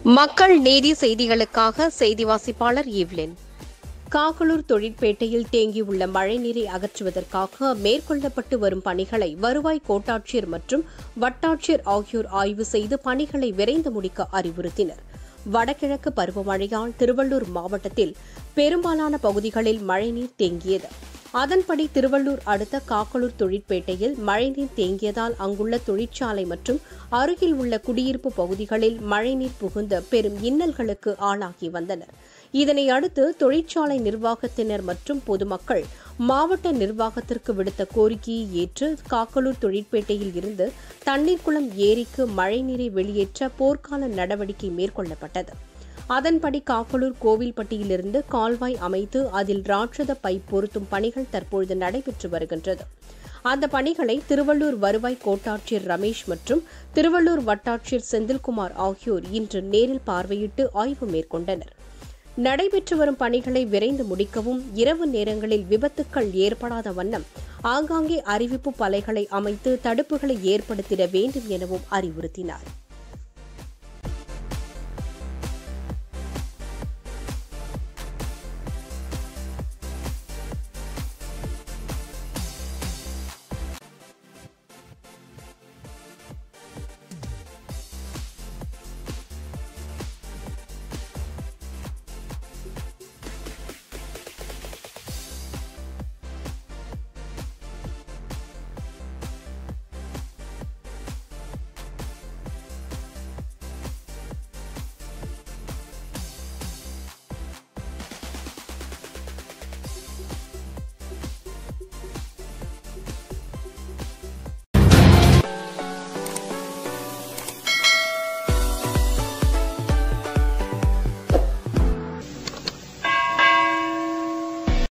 மக்கள் நீதி செய்திகளுக்காக செய்தி வாசிப்பாளர் ஈவ்லின் காகலூர் தொழிற்பேட்டையில் தேங்கியுள்ள மழைநீரை அகற்றுவதற்காக மேற்கொள்ளப்பட்டு வரும் பணிகளை வருவாய் கோட்டாட்சியர் மற்றும் வட்டாட்சியர் ஆகியோர் ஆய்வு செய்து பணிகளை விரைந்து முடிக்க அறிவுறுத்தினர் வடகிழக்கு பருவமழையால் திருவள்ளூர் மாவட்டத்தில் பெரும்பாலான பகுதிகளில் மழைநீர் தேங்கியது அதன்படி திருவள்ளூர் அடுத்த காக்கலூர் தொழிற்பேட்டையில் மழைநீர் தேங்கியதால் அங்குள்ள தொழிற்சாலை மற்றும் அருகில் உள்ள குடியிருப்பு பகுதிகளில் மழைநீர் புகுந்து பெரும் இன்னல்களுக்கு ஆளாகி வந்தனர் இதனை அடுத்து தொழிற்சாலை நிர்வாகத்தினர் மற்றும் பொதுமக்கள் மாவட்ட நிர்வாகத்திற்கு விடுத்த கோரிக்கையை ஏற்று காக்கலூர் தொழிற்பேட்டையில் இருந்து தண்ணீர்குளம் ஏரிக்கு மழைநீரை வெளியேற்ற போர்க்கால நடவடிக்கை மேற்கொள்ளப்பட்டது அதன்படி காக்கலூர் கோவில்பட்டியிலிருந்து கால்வாய் அமைத்து அதில் ராட்சத பைப் பொருத்தும் பணிகள் தற்பொழுது நடைபெற்று வருகின்றது அந்த பணிகளை திருவள்ளூர் வருவாய் கோட்டாட்சியர் ரமேஷ் மற்றும் திருவள்ளூர் வட்டாட்சியர் செந்தில்குமார் ஆகியோர் இன்று நேரில் பார்வையிட்டு ஆய்வு மேற்கொண்டனர் நடைபெற்று வரும் பணிகளை விரைந்து முடிக்கவும் இரவு நேரங்களில் விபத்துக்கள் ஏற்படாத வண்ணம் ஆங்காங்கே அறிவிப்பு பலைகளை அமைத்து தடுப்புகளை ஏற்படுத்திட வேண்டும் எனவும் அறிவுறுத்தினார்